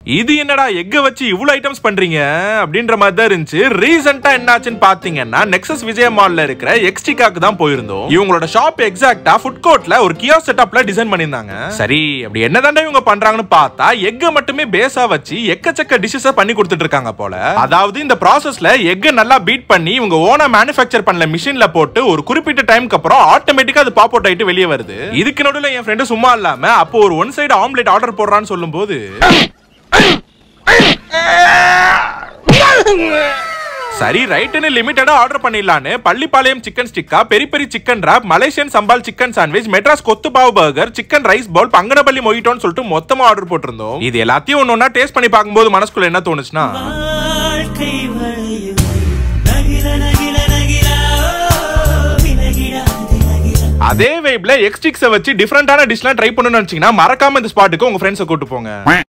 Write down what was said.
இது என்னடா எக்க வச்சு இவ்வளவு ஐட்டம்ஸ் பண்றீங்க அப்படின்ற மாதிரி தான் இருந்துச்சு ரீசெண்டா என்னாச்சுன்னு பாத்தீங்கன்னா நெக்ஸஸ் விஜய மால்ல இருக்கிற எக்ஸ்டிகாக்கு தான் போயிருந்தோம் இவங்களோட ஷாப் எக்ஸாக்டா ஃபுட் கோர்ட்ல ஒரு கியோ செட்டப்ல டிசைன் பண்ணியிருந்தாங்க சரி அப்படி என்னதாண்டா இவங்க பண்றாங்கன்னு பார்த்தா எக்க மட்டுமே பேஸா வச்சு எக்கச்சக்க டிஷ்ஷஸ் பண்ணி கொடுத்துட்டு இருக்காங்க போல அதாவது இந்த ப்ராசஸ்ல எக்க நல்லா பீட் பண்ணி இவங்க ஓனா மேனுஃபேக்சர் பண்ணல மிஷின்ல போட்டு ஒரு குறிப்பிட்ட டைம்க்கு அப்புறம் ஆட்டோமேட்டிக்கா அது பாப் அவுட் ஆயிட்டு வெளியே வருது இதுக்கு நடுவுல என் ஃப்ரெண்டு சும்மா இல்லாம அப்போ ஒரு ஒன் சைடு ஆம்லெட் ஆர்டர் போடுறான்னு சொல்லும்போது சரி ரைட்டுன்னு லிமிட்டடா ஆர்டர் பண்ணிடலான்னு பள்ளிப்பாளையம் சிக்கன் ஸ்டிக்கா peri peri chicken wrap Malaysian sambal chicken sandwich Madras kothu pav burger chicken rice bowl Banganapalli மொய்ட்டோன்னு சொல்லிட்டு மொத்தமா ஆர்டர் போட்டிருந்தோம் இது எல்லாத்தையும் ஒன்னு ஒன்னா டேஸ்ட் பண்ணி பார்க்கும்போது மனசுக்குள்ள என்ன தோணுச்சுன்னா வாழ்க்கை வளையும் நகிர நகிர நகிரா வினகிடாது நகிரா அதே வைப்ல எக்ஸ்டிக்ஸை வச்சு டிஃப்ரெண்டான டிஷ்லாம் ட்ரை பண்ணணும்னு நினைச்சீங்கன்னா மறக்காம இந்த ஸ்பாட்டுக்கு உங்க ஃப்ரெண்ட்ஸை கூட்டு போங்க